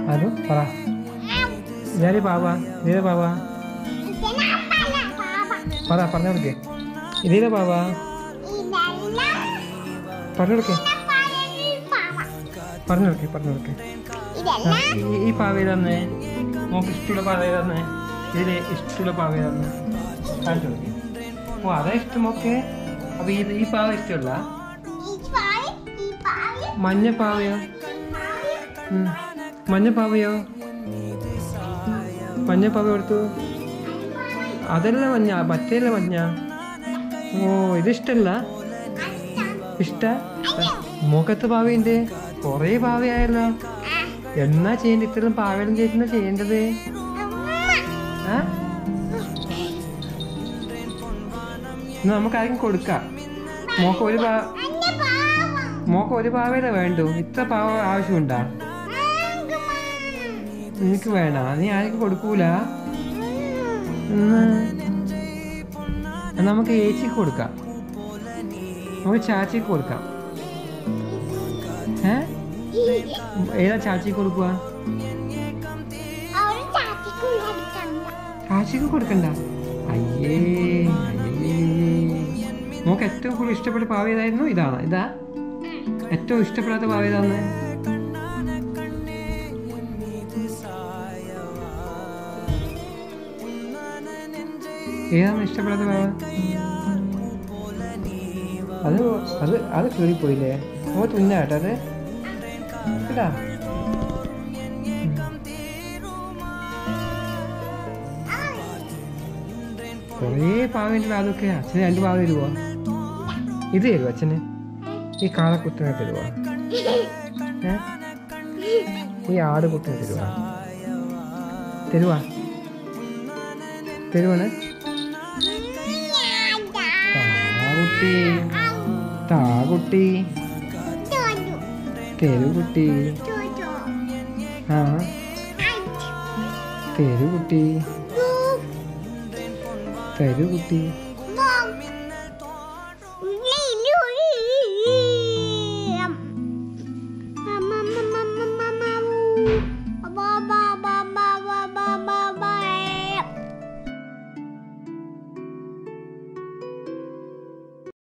അത് പറ ഇതാര് പാവ ഇതേ പാവ പറ പറഞ്ഞു കൊടുക്കേ ഇതേ പാവ പറഞ്ഞു കൊടുക്കേ പറഞ്ഞു കൊടുക്കേ പറഞ്ഞു കൊടുക്കേ ആ, ഈ- ഈ പാവ ഏതാന്നേ മോക്ക് ഇഷ്ടമുള്ള പാവ ഏതാന്നേ ഇതില് ഇഷ്ടമുള്ള പാവ ഏതാന്ന് കാണിച്ചു കൊടുക്കേ ഓ അതാ ഇഷ്ടം മോക്കെ അപ്പൊ ഈ ഈ പാവ ഇഷ്ടമല്ല മഞ്ഞ പാവയോ ഉം. മഞ്ഞ പാവയോ മഞ്ഞ പാവ കൊടുത്തു അതല്ല മഞ്ഞ മറ്റേല്ല മഞ്ഞ ഓ ഇത് ഇഷ്ടല്ല ഇഷ്ട മുഖത്ത് പാവയുണ്ട് കൊറേ പാവയായല്ലോ എന്നാ ചെയ്യണ്ട ഇത്രയും പാവയെല്ലാം ചേച്ചി ചെയ്യേണ്ടത് ആ? എന്നാ നമുക്ക് ആർക്കും കൊടുക്കാം മോക്ക് ഒരു പാ മോക്ക് ഒരു പാവയല്ലേ വേണ്ടു ഇത്ര പാവ ആവശ്യമുണ്ടാ നിനക്ക് വേണ നീ ആർക്കും കൊടുക്കൂല എന്നാ എന്നാ നമുക്ക് ഏച്ചിക്ക് കൊടുക്കാം നമുക്ക് ചാച്ചിക്ക് കൊടുക്കാം ഏ ഏതാ ചാച്ചിക്ക് കൊടുക്കുക ചാച്ചിക്ക് കൊടുക്കണ്ട അയ്യേ അയ്യേ നമുക്ക് ഏറ്റവും കൂടുതൽ ഇഷ്ടപ്പെട്ട പാവ ഏതായിരുന്നു ഇതാണ് ഇതാ ഏറ്റവും ഇഷ്ടപ്പെടാത്ത പാവ ഏതാന്ന് ഏതാണ് ഇഷ്ടപ്പെടാത്ത പാവ അത് അത് അത് കീറിപ്പോയില്ലേ ഓ തുന്ന കേട്ടോ അത് ഇതാ കുറേ പാവൻ്റെ അതൊക്കെ അച്ഛന് രണ്ട് പാവ തരുവോ ഇത് തരുവോ അച്ഛന് ഈ കാളക്കുത്തിനെ തരുവോ ഏ ഈ ആട് കുത്തിനെ തരുവോ തരുവാ തരുവാണ് താകുട്ടി താകുട്ടി തരൂ കുട്ടി ആ തരൂ കുട്ടി തരൂ കുട്ടി